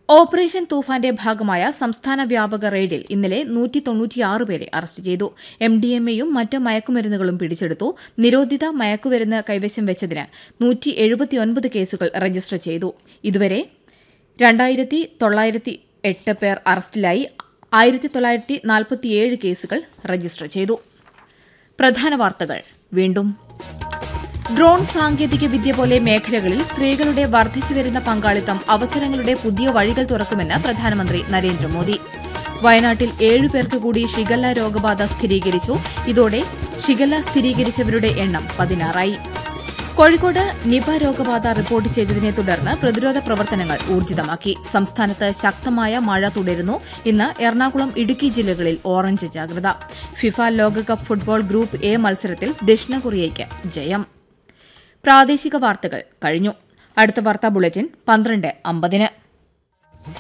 operation തൂഫാന്റെ ഭാഗമായ സംസ്ഥാന വ്യാപക റെയ്ഡിൽ ഇന്നലെ നൂറ്റി തൊണ്ണൂറ്റിയാറ് പേരെ അറസ്റ്റ് ചെയ്തു എം ഡി എം എയും മറ്റ് മയക്കുമരുന്നുകളും പിടിച്ചെടുത്തു നിരോധിത മയക്കുമരുന്ന് കൈവശം വെച്ചതിന് നൂറ്റി എഴുപത്തിയൊൻപത് കേസുകൾ രജിസ്റ്റർ ചെയ്തു ഇതുവരെ രണ്ടായിരത്തി തൊള്ളായിരത്തി എട്ട് പേർ അറസ്റ്റിലായി ആയിരത്തി തൊള്ളായിരത്തി നാൽപ്പത്തിയേഴ് കേസുകൾ രജിസ്റ്റർ ചെയ്തു പ്രധാന വാർത്തകൾ വീണ്ടും ഡ്രോൺ സാങ്കേതിക വിദ്യ പോലെ മേഖലകളിൽ സ്ത്രീകളുടെ വർദ്ധിച്ചുവരുന്ന പങ്കാളിത്തം അവസരങ്ങളുടെ പുതിയ വഴികൾ തുറക്കുമെന്ന് പ്രധാനമന്ത്രി നരേന്ദ്രമോദി വയനാട്ടിൽ ഏഴു പേർക്ക് കൂടി ഷിഗല്ല രോഗബാധ സ്ഥിരീകരിച്ചു ഇതോടെ ഷിഗല്ല സ്ഥിരീകരിച്ചവരുടെ എണ്ണം പതിനാറായി കോഴിക്കോട് നിപ രോഗബാധ റിപ്പോർട്ട് ചെയ്തതിനെ തുടർന്ന് പ്രതിരോധ പ്രവർത്തനങ്ങൾ ഊർജിതമാക്കി സംസ്ഥാനത്ത് ശക്തമായ മഴ തുടരുന്നു ഇന്ന് എറണാകുളം ഇടുക്കി ജില്ലകളിൽ ഓറഞ്ച് ജാഗ്രത ഫിഫ ലോകകപ്പ് ഫുട്ബോൾ ഗ്രൂപ്പ് എ മത്സരത്തിൽ ദക്ഷിണ കൊറിയയ്ക്ക് ജയം പ്രാദേശിക വാർത്തകൾ കഴിഞ്ഞു അടുത്ത വാർത്താ ബുള്ളറ്റിൻ പന്ത്രണ്ട് അമ്പതിന്